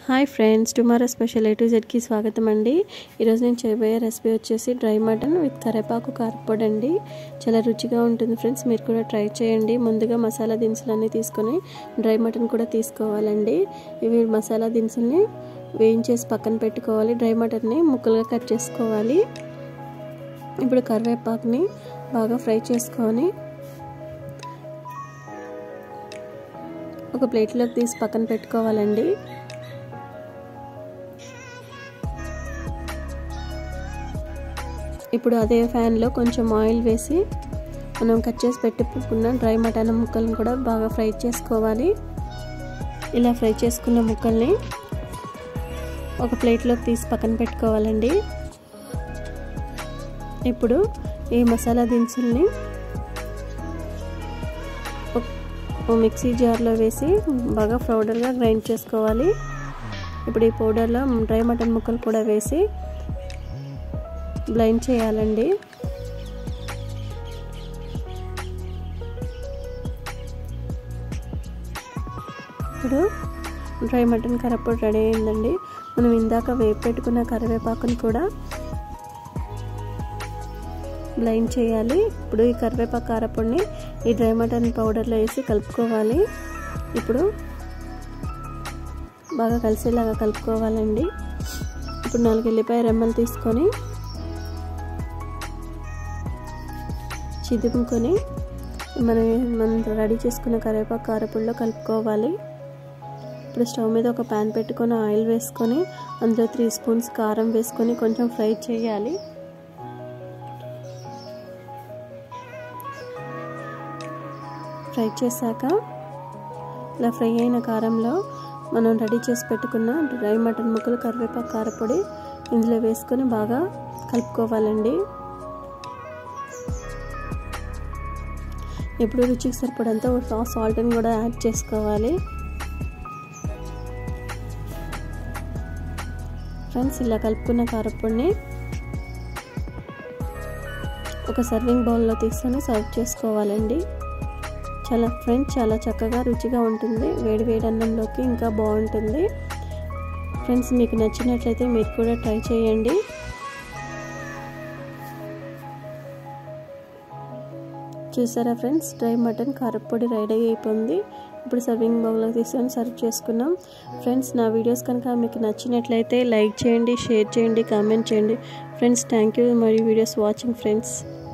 hi friends tomorrow special A to జెడ్కి స్వాగతం అండి ఈరోజు నేను చేయబోయే రెసిపీ వచ్చేసి డ్రై మటన్ విత్ కరేపాకు కారపొడి అండి చాలా రుచిగా ఉంటుంది ఫ్రెండ్స్ మీరు కూడా ట్రై చేయండి ముందుగా మసాలా దినుసులన్నీ తీసుకొని డ్రై మటన్ కూడా తీసుకోవాలండి ఇవి మసాలా దినుసుల్ని వేయించేసి పక్కన పెట్టుకోవాలి డ్రై మటన్ని ముక్కలుగా కట్ చేసుకోవాలి ఇప్పుడు కరివేపాకుని బాగా ఫ్రై చేసుకొని ఒక ప్లేట్లోకి తీసి పక్కన పెట్టుకోవాలండి ఇప్పుడు అదే ఫ్యాన్లో కొంచెం ఆయిల్ వేసి మనం కట్ చేసి పెట్టుకున్న డ్రై మటన్ ముక్కలను కూడా బాగా ఫ్రై చేసుకోవాలి ఇలా ఫ్రై చేసుకున్న ముక్కల్ని ఒక ప్లేట్లోకి తీసి పక్కన పెట్టుకోవాలండి ఇప్పుడు ఈ మసాలా దినుసుల్ని మిక్సీ జార్లో వేసి బాగా పౌడర్గా గ్రైండ్ చేసుకోవాలి ఇప్పుడు ఈ పౌడర్లో డ్రై మటన్ ముక్కలు కూడా వేసి బ్లైండ్ చేయాలండి ఇప్పుడు డ్రై మటన్ కరపొడి రెడీ అయిందండి మనం ఇందాక వేపు పెట్టుకున్న కరివేపాకుని కూడా బ్లైండ్ చేయాలి ఇప్పుడు ఈ కరివేపాకు కారపొడిని ఈ డ్రై మటన్ పౌడర్లో వేసి కలుపుకోవాలి ఇప్పుడు బాగా కలిసేలాగా కలుపుకోవాలండి ఇప్పుడు నాలుగు ఎల్లిపాయ రెమ్మలు తీసుకొని చిదుముకొని మనం మనం రెడీ చేసుకున్న కరివేపాకు కారపొడిలో కలుపుకోవాలి ఇప్పుడు స్టవ్ మీద ఒక ప్యాన్ పెట్టుకొని ఆయిల్ వేసుకొని అందులో త్రీ స్పూన్స్ కారం వేసుకొని కొంచెం ఫ్రై చేయాలి ఫ్రై చేశాక ఇలా ఫ్రై అయిన కారంలో మనం రెడీ చేసి పెట్టుకున్న డ్రై మటన్ ముక్కలు కరివేపాకు కారపొడి ఇందులో వేసుకొని బాగా కలుపుకోవాలండి ఇప్పుడు రుచికి సరిపడంత సాల్ట్ని కూడా యాడ్ చేసుకోవాలి ఫ్రెండ్స్ ఇలా కలుపుకున్న కారపొడిని ఒక సర్వింగ్ బౌల్లో తీసుకొని సర్వ్ చేసుకోవాలండి చాలా ఫ్రెండ్స్ చాలా చక్కగా రుచిగా ఉంటుంది వేడి వేడి అన్నంలోకి ఇంకా బాగుంటుంది ఫ్రెండ్స్ మీకు నచ్చినట్లయితే మీరు కూడా ట్రై చేయండి చూసారా ఫ్రెండ్స్ డ్రై మటన్ కారపొడి రెడీ అయిపోయింది ఇప్పుడు సర్వింగ్ బౌల్లో తీసుకొని సర్వ్ చేసుకున్నాం ఫ్రెండ్స్ నా వీడియోస్ కనుక మీకు నచ్చినట్లయితే లైక్ చేయండి షేర్ చేయండి కామెంట్ చేయండి ఫ్రెండ్స్ థ్యాంక్ యూ మరి వీడియోస్ వాచింగ్ ఫ్రెండ్స్